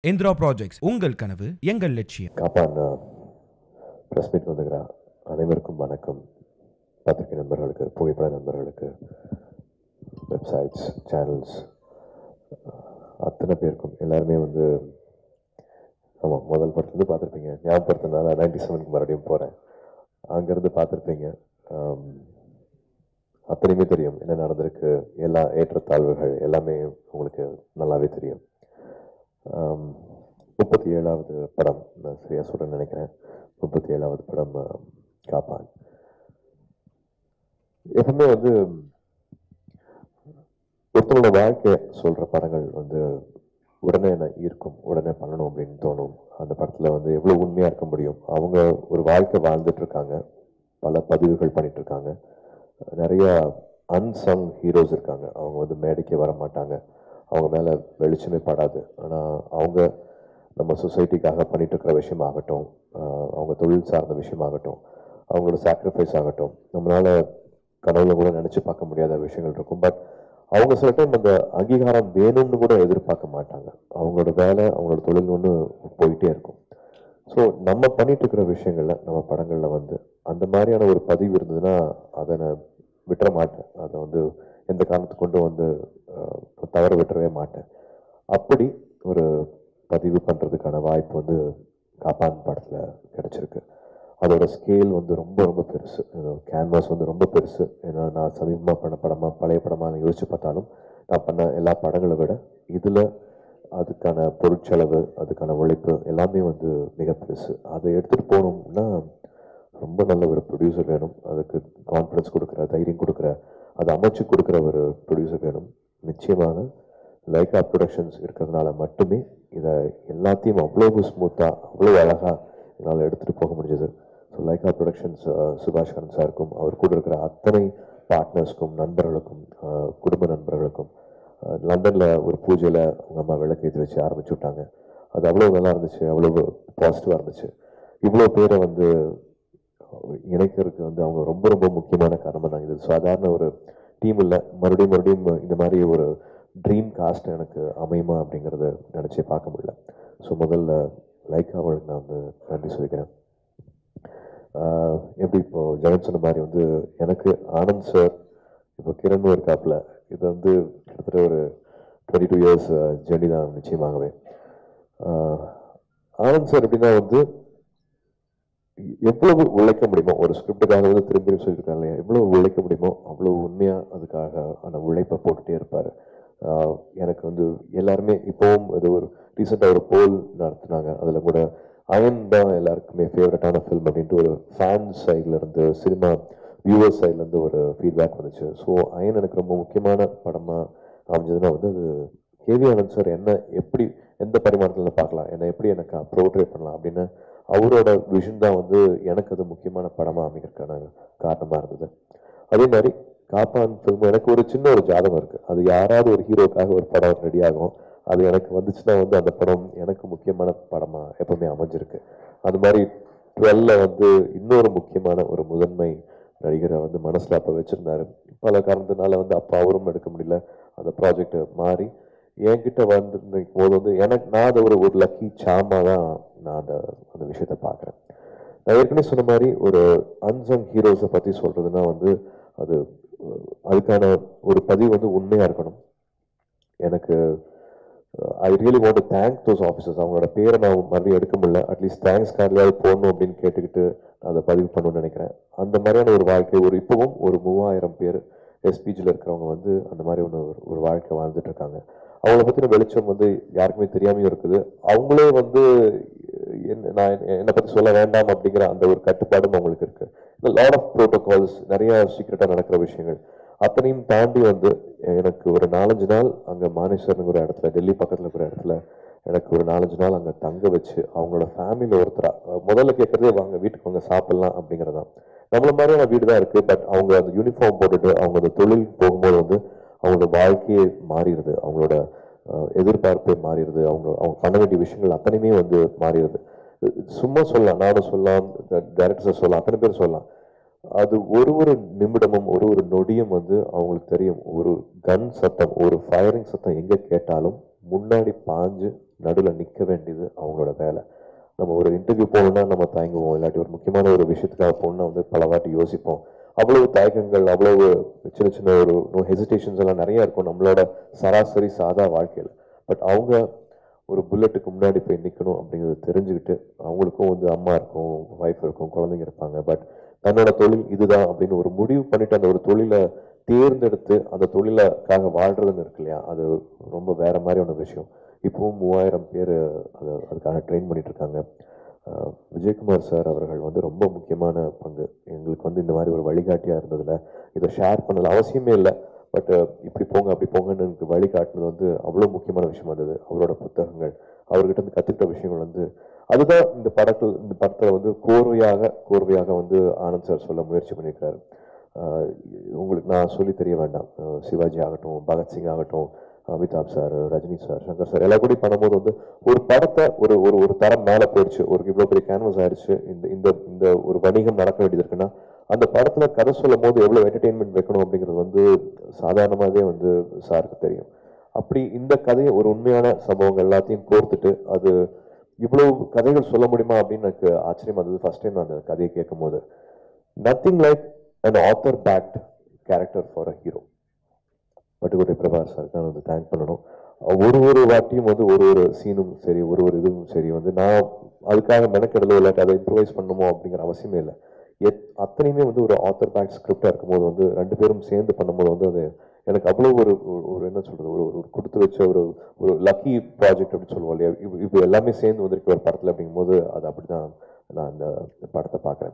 Indira projects உங்கள் கனவு எங்கள் லட்சியம் காப்பான் ப்ரெஸ் மீட் வந்துக்கிற அனைவருக்கும் வணக்கம் பத்திரிகை நண்பர்களுக்கு புகைப்பட நண்பர்களுக்கு வெப்சைட்ஸ் சேனல்ஸ் அத்தனை பேருக்கும் எல்லாருமே வந்து ஆமாம் முதல் படத்துலேருந்து பார்த்துருப்பீங்க ஞாபகப்படுத்தினால நைன்டி செவனுக்கு மறுபடியும் போகிறேன் அங்கேருந்து பார்த்துருப்பீங்க ஆம், அத்தனையுமே தெரியும் என்ன நடந்திருக்கு எல்லா ஏற்றத்தாழ்வுகள் எல்லாமே உங்களுக்கு நல்லாவே தெரியும் ஆம், முப்பத்தி ஏழாவது படம் நான் சரியா சொல்றேன்னு நினைக்கிறேன் முப்பத்தி ஏழாவது படம் ஆம், காப்பான் எப்பவுமே வந்து ஒருத்தவங்களோட வாழ்க்கை சொல்ற படங்கள் வந்து உடனே என்ன ஈர்க்கும் உடனே பண்ணணும் அப்படின்னு தோணும் அந்த படத்துல வந்து எவ்வளவு உண்மையா இருக்க முடியும் அவங்க ஒரு வாழ்க்கை வாழ்ந்துட்டு இருக்காங்க பல பதிவுகள் பண்ணிட்டு இருக்காங்க நிறைய அன்சங் ஹீரோஸ் இருக்காங்க அவங்க வந்து மேடைக்கே வர மாட்டாங்க அவங்க மேல வெளிச்சமே படாது ஆனா அவங்க நம்ம சொசைட்டிக்காக பண்ணிட்டு இருக்கிற விஷயம் ஆகட்டும் ஆஹ் அவங்க தொழில் சார்ந்த விஷயம் ஆகட்டும் அவங்களோட சாக்ரிஃபைஸ் ஆகட்டும் நம்மளால கனவுல கூட நினைச்சு பார்க்க முடியாத விஷயங்கள் இருக்கும் பட் அவங்க சில டைம் அந்த அங்கீகாரம் வேணும்னு கூட எதிர்பார்க்க மாட்டாங்க அவங்களோட வேலை அவங்களோட தொழில் ஒன்று போயிட்டே இருக்கும் ஸோ நம்ம பண்ணிட்டு இருக்கிற விஷயங்கள்ல நம்ம படங்கள்ல வந்து அந்த மாதிரியான ஒரு பதிவு இருந்ததுன்னா அதை நான் விட்டுற மாட்டேன் அதை வந்து எந்த காரணத்துக்கு கொண்டு வந்து அஹ், தவற விட்டுறவே மாட்டேன் அப்படி ஒரு பதிவு பண்றதுக்கான வாய்ப்பு வந்து காப்பான் படத்துல கிடைச்சிருக்கு அதோட ஸ்கேல் வந்து ரொம்ப ரொம்ப பெருசு கேன்வாஸ் வந்து ரொம்ப பெருசு ஏன்னா நான் சமீபமாக பண்ண படமா பழைய படமா நான் யோசிச்சு பார்த்தாலும் நான் பண்ண எல்லா படங்களை விட இதுல அதுக்கான பொருட்செலவு அதுக்கான உழைப்பு எல்லாமே வந்து மிக பெருசு அதை எடுத்துட்டு போகணும்னா ரொம்ப நல்ல ஒரு ப்ரொடியூசர் வேணும் அதுக்கு கான்ஃபிடன்ஸ் கொடுக்குற தைரியம் கொடுக்குற அதை அமைச்சு கொடுக்குற ஒரு ப்ரொடியூசர் வேணும் நிச்சயமாக லைகா ப்ரொடக்ஷன்ஸ் இருக்கிறதுனால மட்டுமே இதை எல்லாத்தையும் அவ்வளவு ஸ்மூத்தாக அவ்வளோ அழகாக என்னால் எடுத்துகிட்டு போக முடிஞ்சது ஸோ லைகா ப்ரொடக்ஷன்ஸ் சுபாஷ் கரன் சாருக்கும் அவர் கூட இருக்கிற அத்தனை பார்ட்னர்ஸ்க்கும் நண்பர்களுக்கும் அஹ், குடும்ப நண்பர்களுக்கும் அஹ், லண்டன்ல ஒரு பூஜையில் அவங்க அம்மா விளக்கேற்றி வச்சு ஆரம்பிச்சு விட்டாங்க அது அவ்வளோ நல்லா இருந்துச்சு அவ்வளோ பாசிட்டிவாக இருந்துச்சு இவ்வளோ பேரை வந்து இணைக்கிறதுக்கு வந்து அவங்க ரொம்ப ரொம்ப முக்கியமான காரணமாக தான் இது சாதாரண ஒரு டீம் இல்லை மறுபடியும் மறுபடியும் இந்த மாதிரி ஒரு ட்ரீம் காஸ்ட் எனக்கு அமையுமா அப்படிங்கிறத நினச்சே பார்க்க முடியல ஸோ முதல்ல லைக் அவளுக்கு நான் வந்து நன்றி சொல்லிக்கிறேன் ஆஹ் எப்படி இப்போ ஜெகன் சொன்ன மாதிரி வந்து எனக்கு ஆனந்த் சார் இப்போ கிரணும் இருக்காப்புல இது வந்து கிட்டத்தட்ட ஒரு டுவெண்ட்டி டூ இயர்ஸ் ஜெர்னி தான் நிச்சயமாகவே ஆஹ் ஆனந்த் சார் எப்படின்னா வந்து எவ்வளவு உழைக்க முடியுமோ ஒரு ஸ்கிரிப்டுக்காக வந்து திரும்பி திரும்பி சொல்லியிருக்காங்க இல்லையா எவ்வளவு உழைக்க முடியுமோ அவ்வளவு உண்மையா அதுக்காக அந்த உழைப்பை போட்டுட்டே இருப்பாரு ஆஹ் எனக்கு வந்து எல்லாருமே இப்போவும் இது ஒரு ரீசெண்டாக ஒரு போல் நடத்துனாங்க அதில் கூட அயன் தான் எல்லாருக்குமே ஃபேவரட்டான ஃபில்ம் அப்படின்ட்டு ஒரு ஃபேன் சைட்ல இருந்து சினிமா வியூவர்ஸ் சைட்ல இருந்து ஒரு ஃபீட்பேக் வந்துச்சு ஸோ அயன் எனக்கு ரொம்ப முக்கியமான படமா அமைஞ்சதுன்னா வந்து அது கேவி ஆனந்த் சார் என்ன எப்படி எந்த பரிமாணத்தில் பார்க்கலாம் என்ன எப்படி எனக்கு ப்ரோட்ரேட் பண்ணலாம் அப்படின்னு அவரோட விஷன் தான் வந்து எனக்கு அது முக்கியமான படமா அமைக்கிறதுக்கான காரணமா இருந்தது அதே மாதிரி காப்பான் ஃபில்ம் எனக்கு ஒரு சின்ன ஒரு ஜாதகம் இருக்கு அது யாராவது ஒரு ஹீரோக்காக ஒரு படம் ரெடி ஆகும் அது எனக்கு வந்துச்சுன்னா வந்து அந்த படம் எனக்கு முக்கியமான படமா எப்பவுமே அமைஞ்சிருக்கு அது மாதிரி டுவெல்ல வந்து இன்னொரு முக்கியமான ஒரு முதன்மை நடிகரை வந்து மனசுல அப்ப வச்சிருந்தாரு பல காரணத்தினால வந்து அப்ப அவரும் எடுக்க முடியல அந்த ப்ராஜெக்ட் மாறி என்கிட்ட வந்து நிற்கும் போது வந்து எனக்கு நான் அதை ஒரு ஒரு லக்கி சாமா தான் நான் அந்த அந்த விஷயத்த பார்க்குறேன் நான் ஏற்கனவே சொன்ன மாதிரி ஒரு அன்சங் ஹீரோஸை பற்றி சொல்றதுன்னா வந்து அது அஹ், அதுக்கான ஒரு பதிவு வந்து உண்மையா இருக்கணும் எனக்கு I really want thank those officers அவங்களோட பேரை நான் மறுபடியும் எடுக்க முடியல அட்லீஸ்ட் தேங்க்ஸ் கார்டியாவது போடணும் அப்படின்னு கேட்டுக்கிட்டு நான் அதை பதிவு பண்ணணும்னு நினைக்கிறேன் அந்த மாதிரியான ஒரு வாழ்க்கை ஒரு இப்பவும் ஒரு மூவாயிரம் பேர் எஸ்பிஜியில் இருக்கிறவங்க வந்து அந்த மாதிரி ஒன்று ஒரு- ஒரு வாழ்க்கை வாழ்ந்துட்டு இருக்காங்க அவங்கள பற்றின வெளிச்சம் வந்து யாருக்குமே தெரியாமையும் இருக்குது அவங்களே வந்து என்ன- நான் என்ன- என்னை பற்றி சொல்ல வேண்டாம் அப்படிங்கிற அந்த ஒரு கட்டுப்பாடும் அவங்களுக்கு இருக்கு லாட் ஆஃப் ப்ரோட்டோகால்ஸ் நிறைய சீக்கிரட்டாக நடக்கிற விஷயங்கள் அத்தனையும் தாண்டி வந்து எனக்கு ஒரு நாலஞ்சு நாள் அங்கே மானேஸ்வரனுங்கிற ஒரு இடத்துல டெல்லி பக்கத்தில் இருக்கிற இடத்துல எனக்கு ஒரு நாலஞ்சு நாள் அங்கே தங்க வச்சு அவங்களோட ஃபேமிலியில் ஒருத்தரா அஹ் முதல்ல கேட்கறதே வாங்க வீட்டுக்கு வாங்க சாப்பிடலாம் அப்படிங்கிறதான் நம்மள மாதிரியான வீடு தான் இருக்கு பட் அவங்க அந்த யூனிஃபார்ம் போட்டுட்டு அவங்க அந்த தொழில் போகும்போது வந்து அவங்களோட வாழ்க்கையே மாறிடுது அவங்களோட அஹ், எதிர்பார்ப்பே மாறிடுது அவங்க அவங்க பண்ண வேண்டிய விஷயங்கள் அத்தனையுமே வந்து மாறிடுது சும்மா சொல்லலாம் நானும் சொல்லலாம் டைரக்டர்ஸ் சொல்லலாம் அத்தனை பேர் சொல்லலாம் அது ஒரு ஒரு நிமிடமும் ஒரு ஒரு நொடியும் வந்து அவங்களுக்கு தெரியும் ஒரு கன் சத்தம் ஒரு ஃபயரிங் சத்தம் எங்க கேட்டாலும் முன்னாடி பாஞ்சு நடுவில் நிற்க வேண்டியது அவங்களோட வேலை நம்ம ஒரு இன்டர்வியூ போகணும்னா நம்ம தயங்குவோம் இல்லாட்டி ஒரு முக்கியமான ஒரு விஷயத்துக்காக போகணும்னா வந்து பல வாட்டி யோசிப்போம் அவ்வளவு தயக்கங்கள் அவ்வளவு சின்ன சின்ன ஒரு நோ ஹெசிடேஷன்ஸ் எல்லாம் நிறைய இருக்கும் நம்மளோட சராசரி சாதா வாழ்க்கையில் பட் அவங்க ஒரு புல்லட்டுக்கு முன்னாடி போய் நிற்கணும் அப்படிங்கிறத தெரிஞ்சுக்கிட்டு அவங்களுக்கும் வந்து அம்மா இருக்கும் ஒய்ஃப் இருக்கும் குழந்தைங்க இருப்பாங்க பட் தன்னோட தொழில் இதுதான் அப்படின்னு ஒரு முடிவு பண்ணிட்டு அந்த ஒரு தொழிலை தேர்ந்தெடுத்து அந்த தொழிலுக்காக வாழ்றதுன்னு இருக்கு இல்லையா அது ரொம்ப வேற மாதிரியான விஷயம் இப்பவும் மூவாயிரம் பேர் அதை அதுக்காக ட்ரெயின் பண்ணிட்டு இருக்காங்க அஹ் விஜயகுமார் சார் அவர்கள் வந்து ரொம்ப முக்கியமான பங்கு எங்களுக்கு வந்து இந்த மாதிரி ஒரு வழிகாட்டியாக இருந்ததில் இதை ஷேர் பண்ணல அவசியமே இல்லை பட் இப்படி போங்க அப்படி போங்கன்னு எனக்கு வழிகாட்டினது வந்து அவ்வளோ முக்கியமான விஷயமா இருந்தது அவரோட புத்தகங்கள் அவர்கிட்ட இருந்து கற்றுக்கிட்ட விஷயங்கள் வந்து அதுதான் இந்த படத்தில் இந்த படத்தில் வந்து கோர்வையாக கோர்வையாக வந்து ஆனந்த் சார் சொல்ல முயற்சி பண்ணியிருக்காரு ஆஹ் உங்களுக்கு நான் சொல்லி தெரிய வேண்டாம் ஆஹ் சிவாஜி ஆகட்டும் பகத்சிங் ஆகட்டும் Amitabh sir Rajini sir Shankar sir எல்லாம் கூட பண்ணும்போது வந்து ஒரு படத்தை ஒரு ஒரு ஒரு தரம் மேலே போயிடுச்சு ஒரு இவ்வளோ பெரிய கேன்வஸ் ஆயிடுச்சு இந்த இந்த இந்த ஒரு வணிகம் நடக்க வேண்டியது இருக்குன்னா அந்த படத்துல கதை சொல்லும் போது எவ்வளோ என்டர்டெயின்மெண்ட் வைக்கணும் அப்படிங்கிறது வந்து சாதாரணமாகவே வந்து சாருக்கு தெரியும் அப்படி இந்த கதையை ஒரு உண்மையான சம்பவங்கள் எல்லாத்தையும் கோர்த்துட்டு அது இவ்வளவு கதைகள் சொல்ல முடியுமா அப்படின்னு எனக்கு ஆச்சரியமா இருந்தது ஃபர்ஸ்ட் டைம் நான் அந்த கதையை கேட்கும் போது nothing like an author backed character for a hero Pattukkottai Prabhakar சாருக்கு நான் வந்து தேங்க் பண்ணணும் ஒரு ஒரு வாட்டியும் வந்து ஒரு ஒரு சீனும் சரி ஒரு ஒரு இதுவும் சரி வந்து நான் அதுக்காக மெனக்கெடலோ இல்லாட்டி அதை இம்ப்ரூவைஸ் பண்ணணுமோ அப்படிங்கிற அவசியமே இல்லை எத் அத்தனையுமே வந்து ஒரு ஆத்தர் பேக் ஸ்கிரிப்டாக இருக்கும்போது வந்து ரெண்டு பேரும் சேர்ந்து பண்ணும்போது வந்து அது எனக்கு அவ்வளோ ஒரு ஒரு- ஒரு என்ன சொல்றது ஒரு ஒரு கொடுத்து வச்ச ஒரு ஒரு லக்கி ப்ராஜெக்ட் அப்படின்னு சொல்லுவோம் இல்லையா இப்போ இப்போ எல்லாமே சேர்ந்து வந்திருக்கு ஒரு படத்தில் அப்படிங்கும்போது அது அப்படிதான் நான் அந்த படத்தை பார்க்குறேன்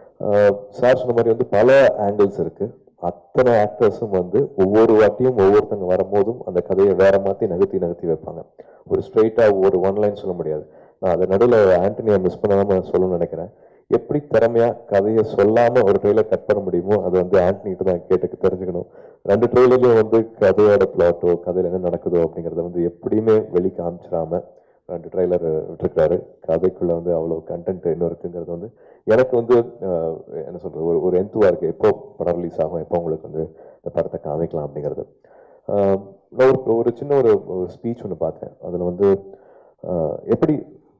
சார் சொன்ன மாதிரி வந்து பல ஆங்கிள்ஸ் இருக்கு அத்தனை ஆக்டர்ஸும் வந்து ஒவ்வொரு வாட்டியும் ஒவ்வொருத்தங்க வரும்போதும் அந்த கதையை வேற மாற்றி நகர்த்தி நகர்த்தி வைப்பாங்க ஒரு ஸ்ட்ரெயிட்டாக ஒரு ஒன் லைன் சொல்ல முடியாது நான் அதை நடுவில் ஆண்டனியை மிஸ் பண்ணாம சொல்லணும்னு நினைக்கிறேன் எப்படி திறமையா கதையை சொல்லாம ஒரு ட்ரெயிலர் கட் பண்ண முடியுமோ அது வந்து ஆண்டனிட்டு தான் கேட்டுக்கு தெரிஞ்சுக்கணும் ரெண்டு ட்ரெயிலர்லயும் வந்து கதையோட பிளாட்டோ கதையில என்ன நடக்குதோ அப்படிங்கறத வந்து எப்படியுமே வெளி காமிச்சிடாம ரெண்டு ட்ரெய்லர் விட்டுருக்காரு கதைக்குள்ள வந்து அவ்வளவு கண்டென்ட் இன்னும் இருக்குங்கிறது வந்து எனக்கு வந்து அஹ், என்ன சொல்றது ஒரு ஒரு எந்துவா இருக்கு எப்போ படம் ரிலீஸ் ஆகும் எப்போ உங்களுக்கு வந்து இந்த படத்தை காமிக்கலாம் அப்படிங்கிறது அஹ், நான் ஒரு ஒரு சின்ன ஒரு ஸ்பீச் ஒன்று பார்த்தேன் அதில் வந்து அஹ், எப்படி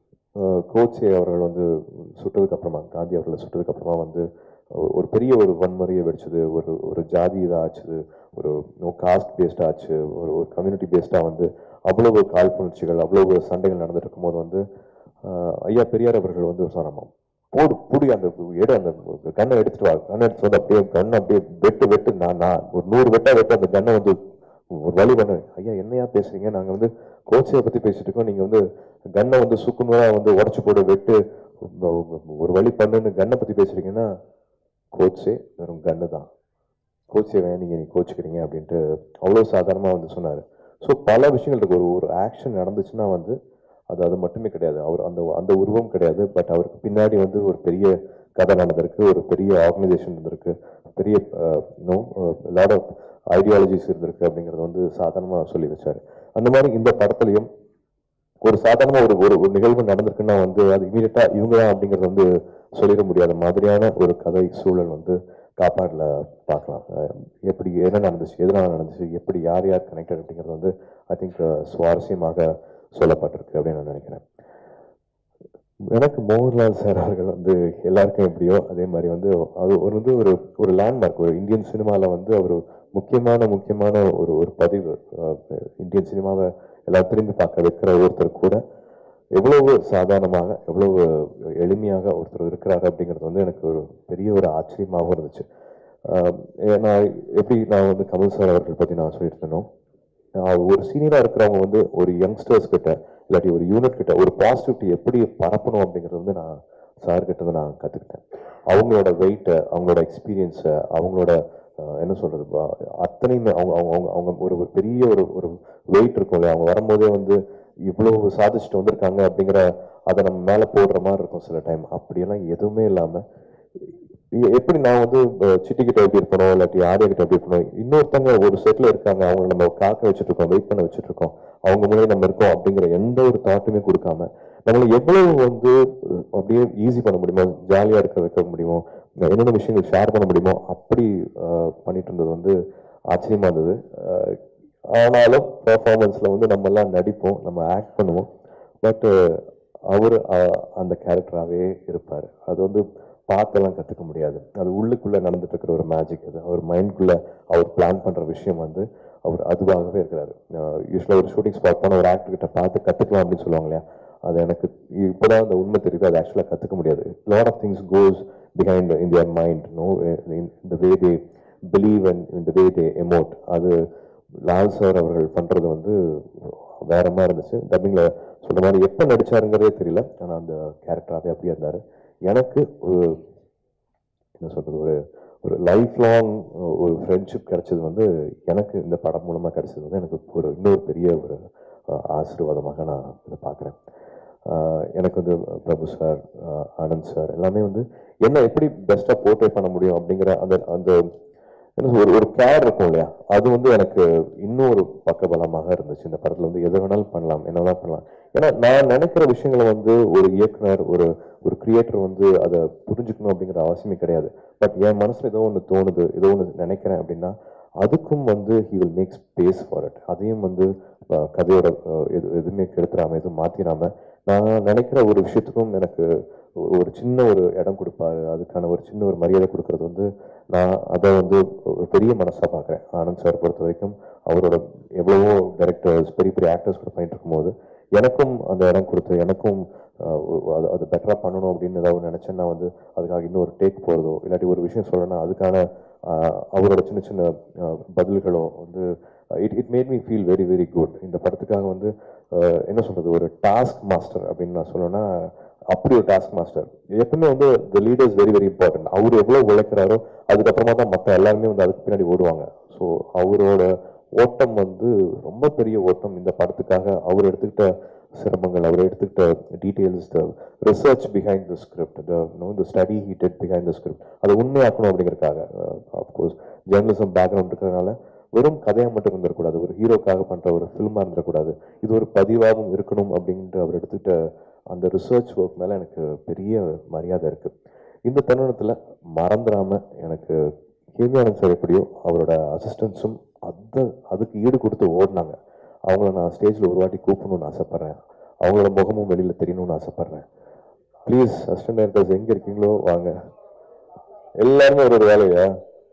கோச்சே அவர்கள் வந்து சுட்டதுக்கு அப்புறமா காந்தி அவர்களை சுட்டதுக்கு அப்புறமா வந்து ஒரு- ஒரு பெரிய ஒரு வன்முறையை வெடிச்சது ஒரு ஒரு ஜாதி இதாக ஆச்சுது ஒரு காஸ்ட் பேஸ்டாக ஆச்சு ஒரு ஒரு கம்யூனிட்டி பேஸ்டாக வந்து அவ்வளவு காழ்ப்புணர்ச்சிகள் அவ்வளவு சண்டைகள் நடந்துட்டு இருக்கும்போது வந்து ஆஹ், ஐயா பெரியார் அவர்கள் வந்து சொன்னாமா போடு புடி அந்த எடு அந்த கண்ணை எடுத்துட்டு வா கண்ணை எடுத்துட்டு வந்து அப்படியே கண்ணை அப்படியே வெட்டு வெட்டு நான் நான் ஒரு நூறு வெட்டா வெட்டு அந்த கண்ணை வந்து ஒரு வழி பண்ண ஐயா என்னையா பேசுறீங்க நாங்க வந்து கோச்சையை பத்தி பேசிட்டு இருக்கோம் நீங்க வந்து கண்ணை வந்து சுக்குநூறா வந்து உடச்சு போடு வெட்டு ஒரு வழி பண்ணுன்னு கண்ணை பத்தி பேசுறீங்கன்னா கோச்சே வெறும் கண்ணு தான் கோச்சை வேணும் நீங்க நீ கோச்சுக்கிறீங்க அப்படின்ட்டு அவ்வளோ சாதாரணமா வந்து சொன்னாரு ஸோ பல விஷயங்கள் இருக்கு ஒரு ஒரு ஆக்ஷன் நடந்துச்சுன்னா வந்து அது அது மட்டுமே கிடையாது அவர் அந்த அந்த உருவம் கிடையாது பட் அவருக்கு பின்னாடி வந்து ஒரு பெரிய கதை நடந்திருக்கு ஒரு பெரிய ஆர்கனைசேஷன் இருந்திருக்கு பெரிய நோ லாட் ஆஃப் ஐடியாலஜிஸ் இருந்திருக்கு அப்படிங்கறது வந்து சாதாரணமாக சொல்லி வச்சாரு அந்த மாதிரி இந்த படத்துலையும் ஒரு சாதாரண ஒரு ஒரு ஒரு நிகழ்வு நடந்திருக்குன்னா வந்து அது இமீடியட்டா இவங்க தான் அப்படிங்கறது வந்து சொல்லிட முடியாத மாதிரியான ஒரு கதை சூழல் வந்து காப்பாடுல பார்க்கலாம் அஹ் எப்படி என்ன நடந்துச்சு எதனால நடந்துச்சு எப்படி யார் யார் கனெக்டட் அப்படிங்கிறது வந்து ஐ திங்க் சுவாரஸ்யமாக சொல்லப்பட்டிருக்கு அப்படின்னு நான் நினைக்கிறேன் எனக்கு மோகன்லால் சார் அவர்கள் வந்து எல்லாருக்கும் எப்படியோ அதே மாதிரி வந்து அது ஒரு வந்து ஒரு ஒரு லேண்ட்மார்க் ஒரு இந்தியன் சினிமாவில் வந்து அவர் முக்கியமான முக்கியமான ஒரு ஒரு பதிவு அஹ், இந்தியன் சினிமாவை எல்லாம் திரும்பி பார்க்க வைக்கிற ஒருத்தர் கூட எவ்வளவு சாதாரணமாக எவ்வளவு எளிமையாக ஒருத்தர் இருக்கிறாரு அப்படிங்கிறது வந்து எனக்கு ஒரு பெரிய ஒரு ஆச்சரியமாகவும் இருந்துச்சு ஆஹ் ஏ- நான் எப்படி நான் வந்து கமல் சார் அவர்கள் பற்றி நான் சொல்லிட்டு இருந்தேனோ ஆஹ் ஒரு சீனியராக இருக்கிறவங்க வந்து ஒரு யங்ஸ்டர்ஸ் கிட்ட இல்லாட்டி ஒரு யூனிட் கிட்ட ஒரு பாசிட்டிவிட்டி எப்படி பரப்பணும் அப்படிங்கிறது வந்து நான் சார் கிட்ட இருந்து நான் கற்றுக்கிட்டேன் அவங்களோட வெயிட்டை அவங்களோட எக்ஸ்பீரியன்ஸை அவங்களோட ஆஹ் என்ன சொல்றது பா- அத்தனையுமே அவங்க அவங்க அவங்க அவங்க ஒரு ஒரு பெரிய ஒரு ஒரு வெயிட் இருக்கும் இல்லையா அவங்க வரும்போதே வந்து இவ்வளவு சாதிச்சுட்டு வந்திருக்காங்க அப்படிங்கிற அதை நம்ம மேலே போடுற மாதிரி இருக்கும் சில டைம் அப்படியெல்லாம் எதுவுமே இல்லாமல் எ- எப்படி நான் வந்து சிட்டி கிட்ட எப்படி இருக்கணும் இல்லாட்டி ஆடியோ கிட்ட எப்படி இருக்கணும் இன்னொருத்தங்க ஒரு செட்ல இருக்காங்க அவங்க நம்ம காக்க வச்சுட்டு இருக்கோம் வெயிட் பண்ண வச்சுட்டு இருக்கோம் அவங்க முன்னாடி நம்ம இருக்கோம் அப்படிங்கிற எந்த ஒரு தாட்டுமே கொடுக்காம நம்மளை எவ்வளவு வந்து அஹ், அப்படியே ஈஸி பண்ண முடியுமோ ஜாலியா இருக்க வைக்க முடியுமோ என்னென்ன விஷயங்கள் ஷேர் பண்ண முடியுமோ அப்படி அஹ், பண்ணிட்டு இருந்தது வந்து ஆச்சரியமா இருந்தது அஹ், ஆனாலும் பெர்ஃபார்மன்ஸில் வந்து நம்ம எல்லாம் நடிப்போம் நம்ம ஆக்ட் பண்ணுவோம் பட் அவர் அந்த கேரக்டராகவே இருப்பார் அது வந்து பார்த்தெல்லாம் கற்றுக்க முடியாது அது உள்ளுக்குள்ளே நடந்துட்டு இருக்கிற ஒரு மேஜிக் அது அவர் மைண்ட்குள்ளே அவர் பிளான் பண்ணுற விஷயம் வந்து அவர் அதுவாகவே இருக்கிறாரு யூஸ்வலாக ஒரு ஷூட்டிங் ஸ்பாட் போன ஒரு ஆக்டர் கிட்ட பார்த்து கற்றுக்கலாம் அப்படின்னு சொல்லுவாங்க இல்லையா அது எனக்கு இப்போதான் அந்த உண்மை தெரியுது அது ஆக்சுவலாக கற்றுக்க முடியாது lot of things goes behind in their mind no இந்த வே தே பிலீவ் அண்ட் இந்த வே தே எமோட் அது லால் சார் அவர்கள் பண்ணுறது வந்து வேற மாதிரி இருந்துச்சு டப்பிங்கில் சொல்ற மாதிரி எப்போ நடிச்சாருங்கிறதே தெரியல ஆனால் அந்த கேரக்டராகவே அப்படியே இருந்தார் எனக்கு ஒரு என்ன சொல்றது ஒரு ஒரு லைஃப் லாங் ஒரு ஃப்ரெண்ட்ஷிப் கிடைச்சது வந்து எனக்கு இந்த படம் மூலமாக கிடைச்சது வந்து எனக்கு ஒரு இன்னொரு பெரிய ஒரு அஹ், ஆசீர்வாதமாக நான் இதை பார்க்குறேன் எனக்கு வந்து Prabhu sir ah, Anand sir எல்லாமே வந்து என்ன எப்படி பெஸ்ட்டாக போர்ட்ரேட் பண்ண முடியும் அப்படிங்கிற அந்த அந்த என்ன சொல்றது, ஒரு ஒரு கேர் இருக்கும் இல்லையா அது வந்து எனக்கு இன்னும் ஒரு பக்கபலமாக இருந்துச்சு இந்த படத்துல வந்து எது வேணாலும் பண்ணலாம் என்ன வேணாலும் பண்ணலாம் ஏன்னா நான் நினைக்கிற விஷயங்களை வந்து ஒரு இயக்குனர் ஒரு ஒரு கிரியேட்டர் வந்து அதை புரிஞ்சுக்கணும் அப்படிங்கிற அவசியமே கிடையாது பட் என் மனசுல ஏதோ ஒன்று தோணுது ஏதோ ஒன்று நினைக்கிறேன் அப்படின்னா அதுக்கும் வந்து he will make space for it அதையும் வந்து அஹ், கதையோட அஹ், எது எதுவுமே கெடுத்துறாம எதுவும் மாத்திராம நான் நினைக்கிற ஒரு விஷயத்துக்கும் எனக்கு ஒரு- ஒரு சின்ன ஒரு இடம் கொடுப்பாரு அதுக்கான ஒரு சின்ன ஒரு மரியாதை கொடுக்கறது வந்து நான் அதை வந்து ஒரு பெரிய மனசா பார்க்குறேன் ஆனந்த் சார் பொறுத்த வரைக்கும் அவரோட எவ்வளவோ டைரக்டர்ஸ் பெரிய பெரிய ஆக்டர்ஸ் கூட பண்ணிட்டு இருக்கும்போது எனக்கும் அந்த இடம் கொடுத்து எனக்கும் அஹ், ஒ- அது அது பெட்டராக பண்ணணும் அப்படின்னு ஏதாவது நினச்சேன்னா வந்து அதுக்காக இன்னும் ஒரு டேக் போகிறதோ இல்லாட்டி ஒரு விஷயம் சொல்லணும்னா அதுக்கான அஹ், அவரோட சின்ன சின்ன அஹ், பதில்களோ வந்து it it made me feel very very good இந்த படத்துக்காக வந்து அஹ், என்ன சொல்றது ஒரு டாஸ்க் மாஸ்டர் அப்படின்னு நான் சொல்லணும்னா அப்படி ஒரு டாஸ்க் மாஸ்டர் எப்பவுமே வந்து the leader is very very important அவர் எவ்வளவு உழைக்கிறாரோ அதுக்கப்புறமா தான் மற்ற எல்லாருமே வந்து அதுக்கு பின்னாடி ஓடுவாங்க ஸோ அவரோட ஓட்டம் வந்து ரொம்ப பெரிய ஓட்டம் இந்த படத்துக்காக அவர் எடுத்துக்கிட்ட சிரமங்கள் அவர் எடுத்துக்கிட்ட details the research behind the script the no the study he did behind the script அதை உண்மையாக்கணும் அப்படிங்கிறதுக்காக அஃப்கோர்ஸ் ஜேர்னலிசம் பேக்ரவுண்ட் இருக்கிறதுனால வெறும் கதையாக மட்டும் இருந்துடக்கூடாது ஒரு ஹீரோக்காக பண்ற ஒரு ஃபில்மாக இருந்துடக்கூடாது இது ஒரு பதிவாகவும் இருக்கணும் அப்படின்ட்டு அவர் எடுத்துக்கிட்ட அந்த ரிசர்ச் ஒர்க் மேல எனக்கு பெரிய மரியாதை இருக்கு இந்த தருணத்துல மறந்துடாம எனக்கு கேவியானந்த் சார் எப்படியோ அவரோட அசிஸ்டன்ஸும் அது அதுக்கு ஈடு கொடுத்து ஓடினாங்க அவங்கள நான் ஸ்டேஜில் ஒரு வாட்டி கூப்பிடணும்னு ஆசைப்படுறேன் அவங்களோட முகமும் வெளியில தெரியணும்னு ஆசைப்படுறேன் ப்ளீஸ் அசிஸ்டன்ட் டைரக்டர்ஸ் எங்க இருக்கீங்களோ வாங்க எல்லாருமே ஒரு ஒரு வேலையா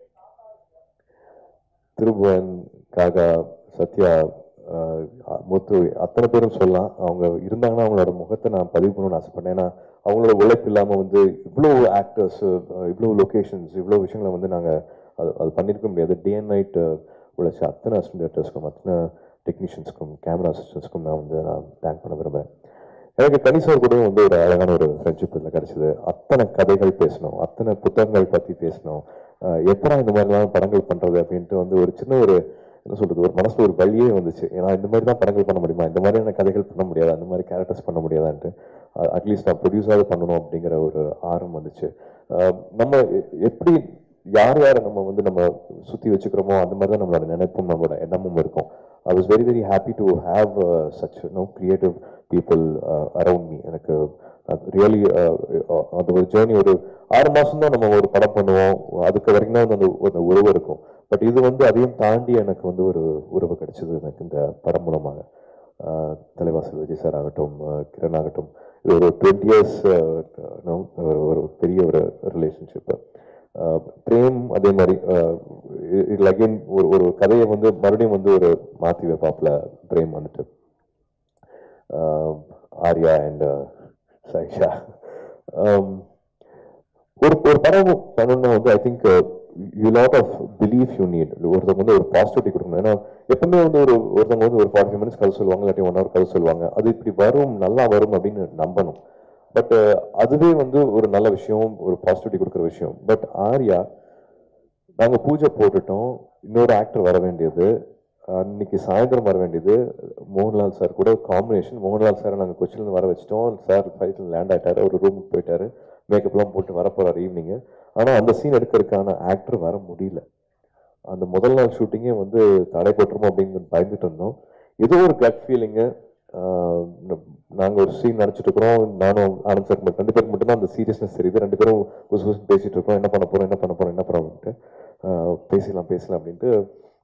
திருபுவன் காகா சத்யா ஆஹ், முத்து அத்தனை பேரும் சொல்லலாம் அவங்க இருந்தாங்கன்னா அவங்களோட முகத்தை நான் பதிவு பண்ணணும்னு ஆசைப்பட்டேன் ஏன்னா அவங்களோட உழைப்பு இல்லாமல் வந்து இவ்வளோ ஆக்டர்ஸ் இவ்வளோ லொகேஷன்ஸ் இவ்வளோ விஷயங்களை வந்து நாங்கள் அது அது பண்ணியிருக்க முடியாது டே அண்ட் நைட் உழைச்ச அத்தனை அசிஸ்டன்ட் டேரக்டர்ஸ்க்கும் அத்தனை டெக்னீஷியன்ஸ்க்கும் கேமரா அசிஸ்டன்ஸ்க்கும் நான் வந்து நான் தேங்க் பண்ண விரும்புகிறேன் எனக்கு கனிசார் கூட வந்து ஒரு அழகான ஒரு ஃப்ரெண்ட்ஷிப் இதில் கிடைச்சது அத்தனை கதைகள் பேசணும் அத்தனை புத்தகங்கள் பற்றி பேசணும் அஹ் எத்தனை இந்த மாதிரிலாம் படங்கள் பண்ணுறது அப்படின்ட்டு வந்து ஒரு சின்ன ஒரு என்ன சொல்றது ஒரு மனசுல ஒரு வழியே வந்துச்சு ஏன்னா இந்த மாதிரி தான் படங்கள் பண்ண முடியுமா இந்த மாதிரியான கதைகள் பண்ண முடியாது அந்த மாதிரி கேரக்டர்ஸ் பண்ண முடியாதான்ட்டு அட்லீஸ்ட் நான் ப்ரொடியூஸாவது பண்ணணும் அப்படிங்கிற ஒரு ஆர்வம் வந்துச்சு அஹ் நம்ம எ- எப்படி யார் யாரை நம்ம வந்து நம்ம சுற்றி வச்சுக்கிறோமோ அந்த மாதிரி தான் நம்மளோட நினைப்பும் நம்மளோட எண்ணமும் இருக்கும் I was very very happy to have such no creative people around me எனக்கு ரியலி அந்த ஒரு ஜேர்னி ஒரு ஆறு மாதம் தான் நம்ம ஒரு படம் பண்ணுவோம் அதுக்கு வரைக்கும் தான் வந்து அந்த அந்த உறவு இருக்கும் பட் இது வந்து அதையும் தாண்டி எனக்கு வந்து ஒரு உறவு கிடைச்சது எனக்கு இந்த படம் மூலமாக ஆஹ் தலைவாசல் விஜய் சார் ஆகட்டும் ஆஹ் கிரண் ஆகட்டும் இது ஒரு டுவெண்ட்டி இயர்ஸ் ஒரு ஒரு பெரிய ஒரு ரிலேஷன்ஷிப்பு பிரேம் அதே மாதிரி இதில் அகெயின் ஒரு ஒரு கதையை வந்து மறுபடியும் வந்து ஒரு மாற்றி வைப்பாப்புல பிரேம் வந்துட்டு ஆஹ் ஆர்யா அண்ட் சைஷா ஆம், ஒரு ஒரு படம் பண்ணணும்னா வந்து I think you lot of belief you need ஒருத்தவங்க வந்து ஒரு பாசிட்டிவிட்டி கொடுக்கணும் ஏன்னா எப்பவுமே வந்து ஒரு ஒருத்தவங்க வந்து ஒரு ஃபார்ட்டி ஃபைவ் மினிட்ஸ் கதை சொல்லுவாங்க இல்லாட்டி ஒன் ஹவர் கதை சொல்லுவாங்க அது இப்படி வரும் நல்லா வரும் அப்படின்னு நம்பணும் பட் அதுவே வந்து ஒரு நல்ல விஷயம் ஒரு பாசிட்டிவிட்டி கொடுக்குற விஷயம் பட் ஆர்யா நாங்கள் பூஜை போட்டுட்டோம் இன்னொரு ஆக்டர் வர வேண்டியது அன்னைக்கு சாயந்தரம் வர வேண்டியது மோகன்லால் சார் கூட காம்பினேஷன் மோகன்லால் சாரை நாங்கள் கொச்சிலேருந்து வர வச்சிட்டோம் சார் ஃப்ளைட்டில் லேண்ட் ஆயிட்டாரு ஒரு ரூமுக்கு போயிட்டாரு மேக்கப்லாம் போட்டு வர போறாரு ஈவினிங்கு ஆனால் அந்த சீன் எடுக்கிறதுக்கான ஆக்டர் வர முடியல அந்த முதல் நாள் ஷூட்டிங்கே வந்து தடை போட்டுருமோ அப்படின்னு பயந்துட்டு இருந்தோம் ஏதோ ஒரு கட் ஃபீலிங்கு நாங்கள் ஒரு சீன் நடிச்சிட்டு இருக்கிறோம் நானும் ஆனந்த் சார் மட்டும் ரெண்டு பேருக்கு மட்டும்தான் அந்த சீரியஸ்னஸ் தெரியுது ரெண்டு பேரும் குசு குசு பேசிட்டு இருக்கோம் என்ன பண்ண போறோம் என்ன பண்ண போறோம் என்ன பண்ண அப்படின்ட்டு ஆஹ் பேசிடலாம் பேசலாம் அப்படின்ட்டு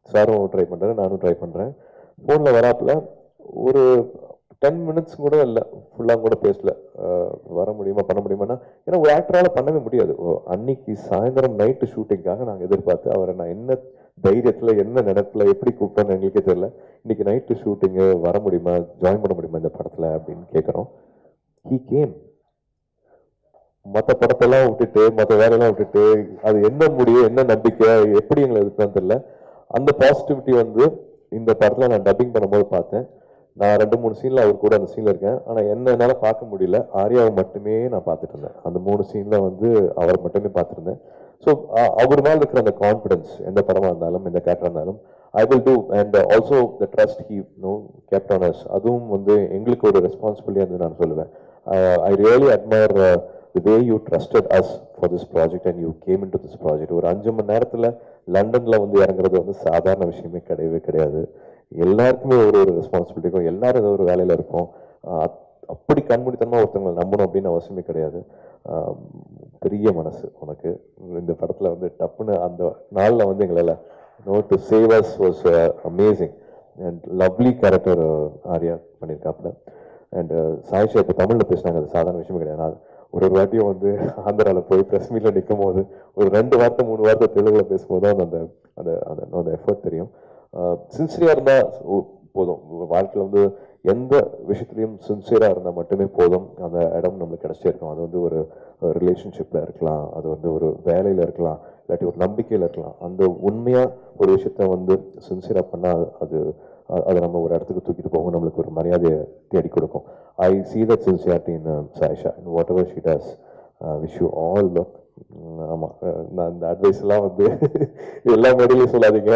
சாரும் ட்ரை பண்ணுறாரு நானும் ட்ரை பண்ணுறேன் ஃபோனில் வராப்புல ஒரு டென் மினிட்ஸ் கூட இல்லை ஃபுல்லாக கூட பேசல அஹ் வர முடியுமா பண்ண முடியுமான்னா ஏன்னா ஒரு ஆக்டரால் பண்ணவே முடியாது ஓ, அன்னைக்கு சாயந்தரம் நைட்டு ஷூட்டிங்காக நாங்கள் எதிர்பார்த்து அவரை நான் என்ன தைரியத்தில் என்ன நினைப்பில் எப்படி கூப்பிட்டோன்னு எங்களுக்கே தெரியல இன்னைக்கு நைட்டு ஷூட்டிங்கு வர முடியுமா ஜாயின் பண்ண முடியுமா இந்த படத்தில் அப்படின்னு கேட்குறோம் ஹீ கேம் மற்ற படத்தெல்லாம் விட்டுட்டு மற்ற வேலையெல்லாம் விட்டுட்டு அது என்ன முடியும் என்ன நம்பிக்கை எப்படி எங்களை எதுக்குன்னு தெரியல அந்த பாசிட்டிவிட்டி வந்து இந்த படத்தில் நான் டப்பிங் பண்ணும்போது பார்த்தேன் நான் ரெண்டு மூணு சீனில் அவர் கூட அந்த சீனில் இருக்கேன் ஆனால் என்ன என்னால் பார்க்க முடியல ஆர்யாவை மட்டுமே நான் பார்த்துட்டு இருந்தேன் அந்த மூணு சீனில் வந்து அவர் மட்டுமே பார்த்துருந்தேன் ஸோ அவர் மேலே இருக்கிற அந்த கான்ஃபிடன்ஸ் எந்த படமாக இருந்தாலும் எந்த கேரக்டராக இருந்தாலும் I will do and also the trust he no kept on us அதுவும் வந்து எங்களுக்கு ஒரு ரெஸ்பான்சிபிலிட்டியாக இருந்து நான் சொல்லுவேன் I really admire the way you trusted us for this project and you came in to this project ஒரு அஞ்சு மணி நேரத்தில் லண்டனில் வந்து இறங்குறது வந்து சாதாரண விஷயமே கிடையவே கிடையாது எல்லாருக்குமே ஒரு ஒரு ரெஸ்பான்சிபிலிட்டி இருக்கும் எல்லாரும் ஏதோ ஒரு வேலையில் இருப்போம் ஆஹ் அப்படி கண்மூடித்தனமாக ஒருத்தவங்களை நம்பணும் அப்படின்னு அவசியமே கிடையாது ஆஹ் பெரிய மனசு உனக்கு இந்த படத்தில் வந்து டப்புன்னு அந்த நாளில் வந்து எங்களால் no to save us was amazing and lovely character Arya பண்ணியிருக்காப்புல அண்ட் சாயிஷா இப்போ தமிழில் பேசினாங்க அது சாதாரண விஷயமே கிடையாது நான் ஒரு ஒரு வாட்டியும் வந்து ஆந்திராவில் போய் ப்ரெஸ் மீட்டில் நிற்கும் போது ஒரு ரெண்டு வார்த்தை மூணு வார்த்தை தெலுங்குல பேசும்போது தான் அந்த அந்த அந்த அந்த எஃபர்ட் தெரியும் சின்சியராக இருந்தால் போதும் வாழ்க்கையில் வந்து எந்த விஷயத்துலையும் சின்சியராக இருந்தால் மட்டுமே போதும் அந்த இடம் நம்மளுக்கு கிடச்சே இருக்கும் அது வந்து ஒரு ரிலேஷன்ஷிப்பில் இருக்கலாம் அது வந்து ஒரு வேலையில் இருக்கலாம் இல்லாட்டி ஒரு நம்பிக்கையில் இருக்கலாம் அந்த உண்மையாக ஒரு விஷயத்த வந்து சின்சியராக பண்ணால் அது அ- அதை நம்ம ஒரு இடத்துக்கு தூக்கிட்டு போகும் நம்மளுக்கு ஒரு மரியாதையை தேடி கொடுக்கும் ஐ see that sincerity in uh, Saisha in whatever she does uh, wish you all luck உம் ஆமா அஹ் நான் இந்த அட்வைஸ் எல்லாம் வந்து எல்லா மேடையிலையும் சொல்லாதீங்க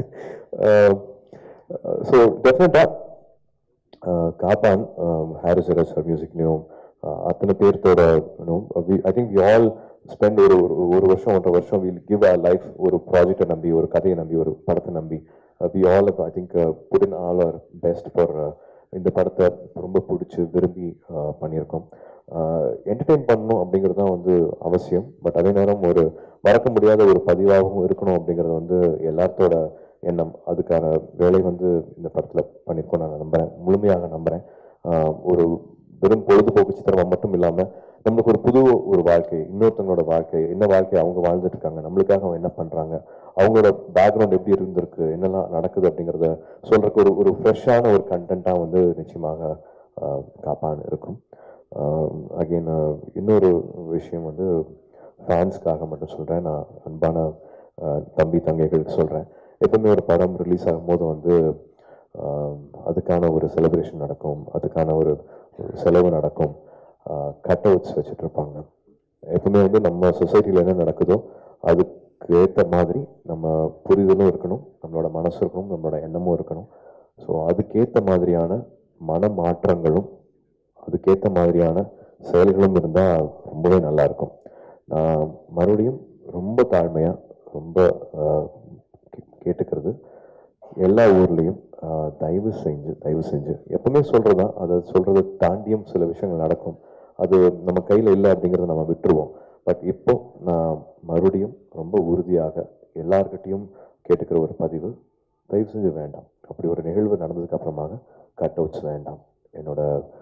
ஸோ டெஃபினட்டா காப்பான் ஹாரிஸ் ஹரஸ் மியூசிக்லையும் அத்தனை பேர்த்தோட I think we all spend ஒரு ஒரு- ஒரு வருஷம் ஒன்றரை வருஷம் வில் கிவ் அ லைஃப் ஒரு ப்ராஜெக்டை நம்பி ஒரு கதையை நம்பி ஒரு படத்தை நம்பி we all I think put in all our best for இந்த படத்தை ரொம்ப பிடிச்சி விரும்பி uh, பண்ணியிருக்கோம் என்டர்டெயின் பண்ணணும் அப்படிங்கிறது தான் வந்து அவசியம் பட் அதே நேரம் ஒரு மறக்க முடியாத ஒரு பதிவாகவும் இருக்கணும் அப்படிங்கிறது வந்து எல்லாத்தோட எண்ணம் அதுக்கான வேலை வந்து இந்த படத்தில் பண்ணியிருக்கோம் நான் நம்புகிறேன் முழுமையாக நம்புகிறேன் ஒரு வெறும் பொழுதுபோக்கு சித்திரமா மட்டும் இல்லாமல் நம்மளுக்கு ஒரு புது ஒரு வாழ்க்கை இன்னொருத்தவங்களோட வாழ்க்கை என்ன வாழ்க்கை அவங்க வாழ்ந்துட்டு இருக்காங்க நம்மளுக்காக அவங்க என்ன பண்ணுறாங்க அவங்களோட பேக்ரவுண்ட் எப்படி இருந்திருக்கு என்னெல்லாம் நடக்குது அப்படிங்கிறத சொல்றதுக்கு ஒரு ஒரு ஃப்ரெஷ்ஷான ஒரு கண்டென்ட்டாக வந்து நிச்சயமாக ஆஹ், காப்பான் இருக்கும் அகெயின் இன்னொரு விஷயம் வந்து ஃபேன்ஸ்க்காக மட்டும் சொல்கிறேன் நான் அன்பான ஆஹ், தம்பி தங்கைகளுக்கு சொல்கிறேன் எப்பவுமே ஒரு படம் ரிலீஸ் ஆகும்போது வந்து ஆஹ், அதுக்கான ஒரு செலிப்ரேஷன் நடக்கும் அதுக்கான ஒரு ஒரு செலவு நடக்கும் கட் அவுட்ஸ் வச்சுட்டு இருப்பாங்க எப்பவுமே வந்து நம்ம சொசைட்டியில் என்ன நடக்குதோ அதுக்கு ஏற்ற மாதிரி நம்ம புரிதலும் இருக்கணும் நம்மளோட மனசு இருக்கணும் நம்மளோட எண்ணமும் இருக்கணும் ஸோ அதுக்கேற்ற மாதிரியான மன மாற்றங்களும் அதுக்கேற்ற மாதிரியான செயல்களும் இருந்தால் ரொம்பவே நல்லா இருக்கும் நான் மறுபடியும் ரொம்ப தாழ்மையாக ரொம்ப ஆஹ், கே- கேட்டுக்கிறது எல்லா ஊர்லேயும் ஆஹ், தயவு செஞ்சு தயவு செஞ்சு எப்பவுமே சொல்கிறதான் அதை சொல்கிறத தாண்டியும் சில விஷயங்கள் நடக்கும் அது நம்ம கையில் இல்லை அப்படிங்கிறத நம்ம விட்டுருவோம் பட் இப்போ நான் மறுபடியும் ரொம்ப உறுதியாக எல்லார்கிட்டையும் கேட்டுக்கிற ஒரு பதிவு தயவு செஞ்சு வேண்டாம் அப்படி ஒரு நிகழ்வு நடந்ததுக்கு அப்புறமாக கட் அவுட்ஸ் வேண்டாம் என்னோட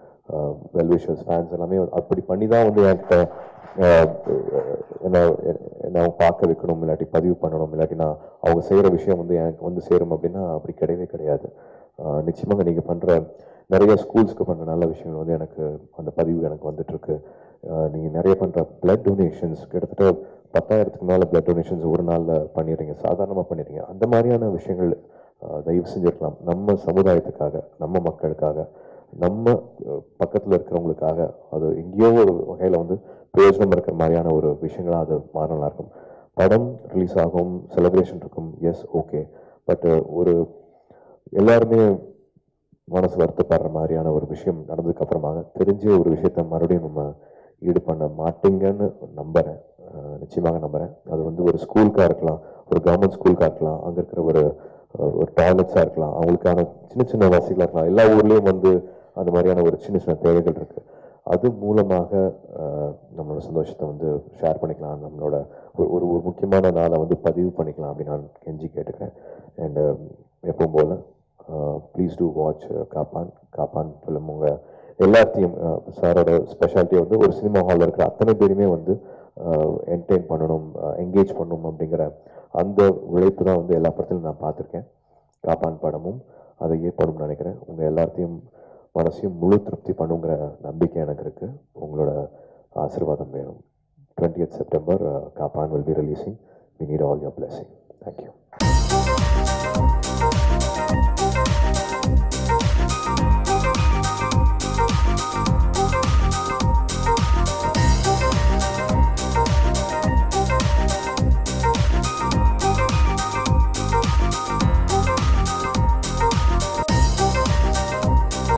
வெல்விஷர்ஸ் ஃபேன்ஸ் எல்லாமே அப்படி பண்ணி தான் வந்து என்கிட்ட ஆஹ், என்ன என்ன அவங்க பார்க்க வைக்கணும் இல்லாட்டி பதிவு பண்ணணும் இல்லாட்டி நான் அவங்க செய்கிற விஷயம் வந்து எனக்கு வந்து சேரும் அப்படின்னா அப்படி கிடையவே கிடையாது ஆஹ், நிச்சயமாக நீங்கள் பண்ணுற நிறைய ஸ்கூல்ஸ்க்கு பண்ணுற நல்ல விஷயங்கள் வந்து எனக்கு அந்த பதிவு எனக்கு வந்துட்டுருக்கு நீங்கள் நிறைய பண்ணுற பிளட் டொனேஷன்ஸ் கிட்டத்தட்ட பத்தாயிரத்துக்கு மேலே பிளட் டொனேஷன்ஸ் ஒரு நாளில் பண்ணிடுறீங்க சாதாரணமாக பண்ணிடுறீங்க அந்த மாதிரியான விஷயங்கள் ஆஹ், தயவு செஞ்சிருக்கலாம் நம்ம சமுதாயத்துக்காக நம்ம மக்களுக்காக நம்ம பக்கத்தில் இருக்கிறவங்களுக்காக அது எங்கேயோ ஒரு வகையில் வந்து பிரயோஜனம் இருக்கிற மாதிரியான ஒரு விஷயங்களாக அது மாற நல்லா இருக்கும் படம் ரிலீஸ் ஆகும் செலிப்ரேஷன் இருக்கும் எஸ் ஓகே பட் ஒரு எல்லாருமே மனசு வருத்தப்படுற மாதிரியான ஒரு விஷயம் நடந்ததுக்கு அப்புறமாக தெரிஞ்ச ஒரு விஷயத்த மறுபடியும் நம்ம ஈடு பண்ண மாட்டீங்கன்னு நம்புறேன் அஹ் நிச்சயமாக நம்புறேன் அது வந்து ஒரு ஸ்கூலுக்காக இருக்கலாம் ஒரு கவர்மெண்ட் ஸ்கூலுக்காக இருக்கலாம் அங்கே இருக்கிற ஒரு அஹ், ஒரு டாய்லெட்ஸாக இருக்கலாம் அவங்களுக்கான சின்ன சின்ன வசதிகளாக இருக்கலாம் எல்லா ஊர்லேயும் வந்து அந்த மாதிரியான ஒரு சின்ன சின்ன தேவைகள் இருக்கு அது மூலமாக அஹ், நம்மளோட சந்தோஷத்தை வந்து ஷேர் பண்ணிக்கலாம் நம்மளோட ஒரு ஒரு ஒரு முக்கியமான நாளை வந்து பதிவு பண்ணிக்கலாம் அப்படின்னு நான் கெஞ்சி கேட்டுக்கிறேன் அண்ட் எப்பவும் போல் please do watch Kaappaan Kaappaan film உங்கள் எல்லாத்தையும் சாரோட ஸ்பெஷாலிட்டி வந்து ஒரு சினிமா ஹாலில் இருக்கிற அத்தனை பேருமே வந்து என்டர்டெயின் பண்ணணும் என்கேஜ் பண்ணணும் அப்படிங்கிற அந்த உழைப்பு தான் வந்து எல்லா படத்திலும் நான் பார்த்துருக்கேன் காப்பான் படமும் அதை ஏற்படும்னு நினைக்கிறேன் உங்கள் எல்லாத்தையும் மனசையும் முழு திருப்தி பண்ணுங்கிற நம்பிக்கை எனக்கு இருக்குது உங்களோட ஆசீர்வாதம் வேணும் twenty September Kaappaan will be releasing we need all your blessing thank you